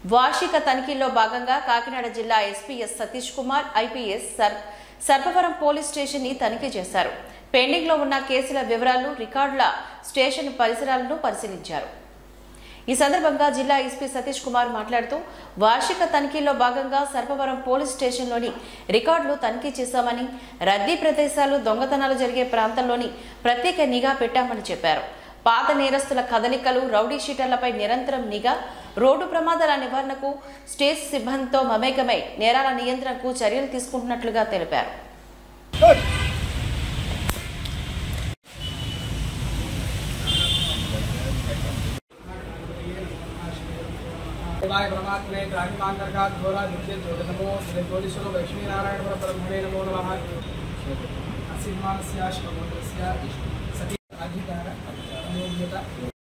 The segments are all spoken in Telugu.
వార్షిక తనిఖీల్లో భాగంగా కాకినాడ జిల్లా SPS Satish Kumar IPS sir Sarpavaram police station ని తనిఖీ చేశారు పెండింగ్ లో ఉన్న కేసుల వివరాలు రికార్డుల స్టేషన్ పరిసరాలను పరిశీలించారు ఈ సందర్భంగా జిల్లా ఎస్పీ సతీష్ కుమార్ మాట్లాడుతూ వార్షిక తనిఖీల్లో భాగంగా సర్పవరం పోలీస్ స్టేషన్లోని రికార్డులు తనిఖీ చేశామని రద్దీ ప్రదేశాలు దొంగతనాలు జరిగే ప్రాంతంలోని ప్రత్యేక నిఘా పెట్టామని చెప్పారు పాత నేరస్తుల కదలికలు రౌడీ షీటర్లపై నిరంతరం నిఘా రోడ్డు ప్రమాదాల నివారణకు స్టేట్ సిబ్బందితో మమేకమై నేరాల నియంత్రణకు చర్యలు తీసుకుంటున్నట్లుగా తెలిపారు शिवाय परमात्मने क्रांतिकांतर्गात घोरा विद्युत नमो श्री ज्योतिषो लक्ष्मीनारायण ब्रह्मणे नमो नमः असिंहास्य श्रमोदस्य सती अधिकार योग्यता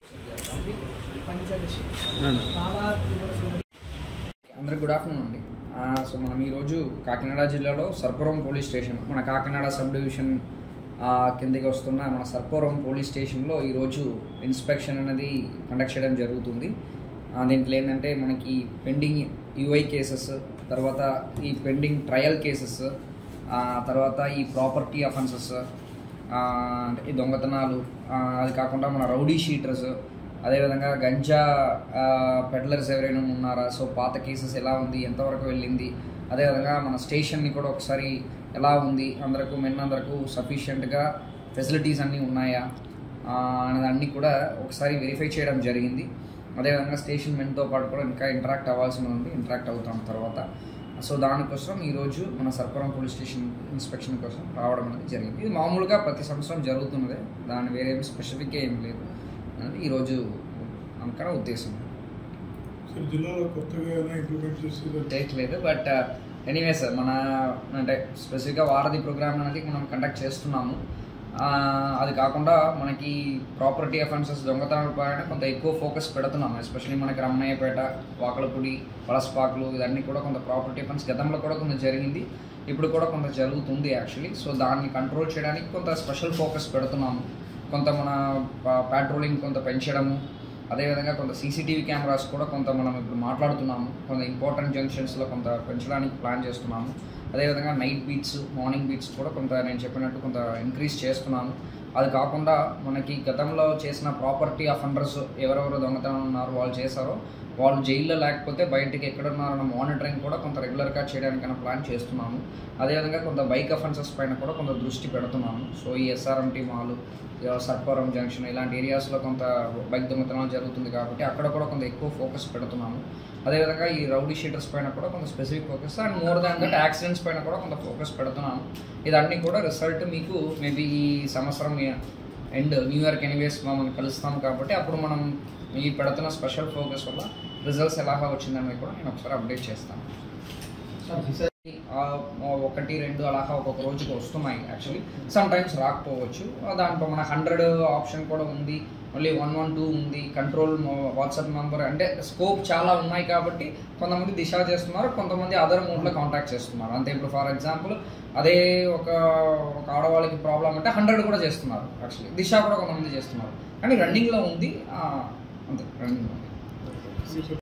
పంచదశి బాలా త్రిపుర సుందరి అందరికి గుడ్ ఆఫ్టర్నూన్ అండి ఆ, సో మనం ఈరోజు కాకినాడ జిల్లాలో సర్పురం పోలీస్ స్టేషన్ మన కాకినాడ సబ్ డివిజన్ ఆ, కిందకి వస్తున్న మన సర్పురం పోలీస్ స్టేషన్లో ఈరోజు ఇన్స్పెక్షన్ అనేది కండక్ట్ చేయడం జరుగుతుంది ఆ, దీంట్లో ఏంటంటే మనకి పెండింగ్ యూఐ కేసెస్ తర్వాత ఈ పెండింగ్ ట్రయల్ కేసెస్ తర్వాత ఈ ప్రాపర్టీ అఫెన్సెస్ అంటే ఈ దొంగతనాలు ఆ, అది కాకుండా మన రౌడీ షీటర్స్ అదేవిధంగా గంజా పెడ్లర్స్ ఎవరైనా ఉన్నారా సో పాత కేసెస్ ఎలా ఉంది ఎంతవరకు వెళ్ళింది అదేవిధంగా మన స్టేషన్ని కూడా ఒకసారి ఎలా ఉంది అందరకు మెన్ అందరకు సఫిషియెంట్గా ఫెసిలిటీస్ అన్నీ ఉన్నాయా ఆ, అనేది అన్నీ కూడా ఒకసారి వెరిఫై చేయడం జరిగింది అదేవిధంగా స్టేషన్ మెన్తో పాటు కూడా ఇంకా ఇంటరాక్ట్ అవ్వాల్సి ఉంది ఇంటరాక్ట్ అవుతాం తర్వాత సో దానికోసం ఈరోజు మన సర్పురం పోలీస్ స్టేషన్ ఇన్స్పెక్షన్ కోసం రావడం అనేది జరిగింది ఇది మామూలుగా ప్రతి సంవత్సరం జరుగుతున్నదే దాని వేరే స్పెసిఫిక్ ఏం లేదు అనేది ఈరోజు అనుకున్న ఉద్దేశం సో జిల్లాలో కొత్తగా ఏమైనా ఇంప్లిమెంట్ చేసేది చేయట్లేదు బట్ ఎనీవే సార్ మన అంటే స్పెసిఫిక్గా వారధి ప్రోగ్రామ్ అనేది మనం కండక్ట్ చేస్తున్నాము ఆ, అది కాకుండా మనకి ప్రాపర్టీ అఫెన్సెస్ దొంగతనాల పైన కొంత ఎక్కువ ఫోకస్ పెడుతున్నాము ఎస్పెషల్లీ మనకి రమ్మయ్యపేట వాకలపూడి పలసపాకులు ఇవన్నీ కూడా కొంత ప్రాపర్టీ అఫెన్స్ గతంలో కూడా కొంత జరిగింది ఇప్పుడు కూడా కొంత జరుగుతుంది యాక్చువల్లీ సో దాన్ని కంట్రోల్ చేయడానికి కొంత స్పెషల్ ఫోకస్ పెడుతున్నాము కొంత మన పాట్రోలింగ్ కొంత పెంచడము అదేవిధంగా కొంత సీసీటీవీ కెమెరాస్ కూడా కొంత మనం ఇప్పుడు మాట్లాడుతున్నాము కొంత ఇంపార్టెంట్ జంక్షన్స్లో కొంత పెంచడానికి ప్లాన్ చేస్తున్నాము అదేవిధంగా నైట్ బీట్స్ మార్నింగ్ బీట్స్ కూడా కొంత నేను చెప్పినట్టు కొంత ఇంక్రీజ్ చేస్తున్నాను అది కాకుండా మనకి గతంలో చేసిన ప్రాపర్టీ అఫెండర్స్ ఎవరెవరు దొంగతనం ఉన్నారు వాళ్ళు చేశారో వాళ్ళు జైల్లో లేకపోతే బయటికి ఎక్కడున్నారన్న మానిటరింగ్ కూడా కొంత రెగ్యులర్గా చేయడానికైనా ప్లాన్ చేస్తున్నాము అదేవిధంగా కొంత బైక్ అఫెన్సెస్ పైన కూడా కొంత దృష్టి పెడుతున్నాము సో ఈ ఎస్ఆర్ఎంటీ మాల్ సర్పవరం జంక్షన్ ఇలాంటి ఏరియాస్లో కొంత బైక్ దొంగతనాలు జరుగుతుంది కాబట్టి అక్కడ కూడా కొంత ఎక్కువ ఫోకస్ పెడుతున్నాము అదేవిధంగా ఈ రౌడీ షీటర్స్ పైన కూడా కొంత specific focus and more than that accidents పైన కూడా కొంత ఫోకస్ పెడుతున్నాము ఇదన్నీ కూడా రిజల్ట్ మీకు మేబీ ఈ సంవత్సరం ఎండ్ న్యూ ఇయర్కి ఎనీవేస్ మనం కలుస్తాం కాబట్టి అప్పుడు మనం ఈ పెడుతున్న స్పెషల్ ఫోకస్ వల్ల రిజల్ట్స్ ఎలాగా వచ్చిందని కూడా నేను ఒకసారి అప్డేట్ చేస్తాను ఆ, ఒకటి రెండు అలాగా ఒక్కొక్క రోజుకి వస్తున్నాయి యాక్చువల్లీ సమ్ టైమ్స్ రాకపోవచ్చు ఆ, దాంట్లో మన హండ్రెడ్ ఆప్షన్ కూడా ఉంది మళ్ళీ వన్ వన్ టూ ఉంది కంట్రోల్ వాట్సాప్ నెంబర్ అంటే స్కోప్ చాలా ఉన్నాయి కాబట్టి కొంతమంది దిశ చేస్తున్నారు కొంతమంది అదర్ మోడ్లో కాంటాక్ట్ చేస్తున్నారు అంతే ఇప్పుడు ఫర్ ఎగ్జాంపుల్ అదే ఒక ఒక ఆడవాళ్ళకి ప్రాబ్లం అంటే హండ్రెడ్ కూడా చేస్తున్నారు యాక్చువల్లీ దిశ కూడా కొంతమంది చేస్తున్నారు కానీ రన్నింగ్లో ఉంది ఆ, అంతే రన్నింగ్లో ఉంది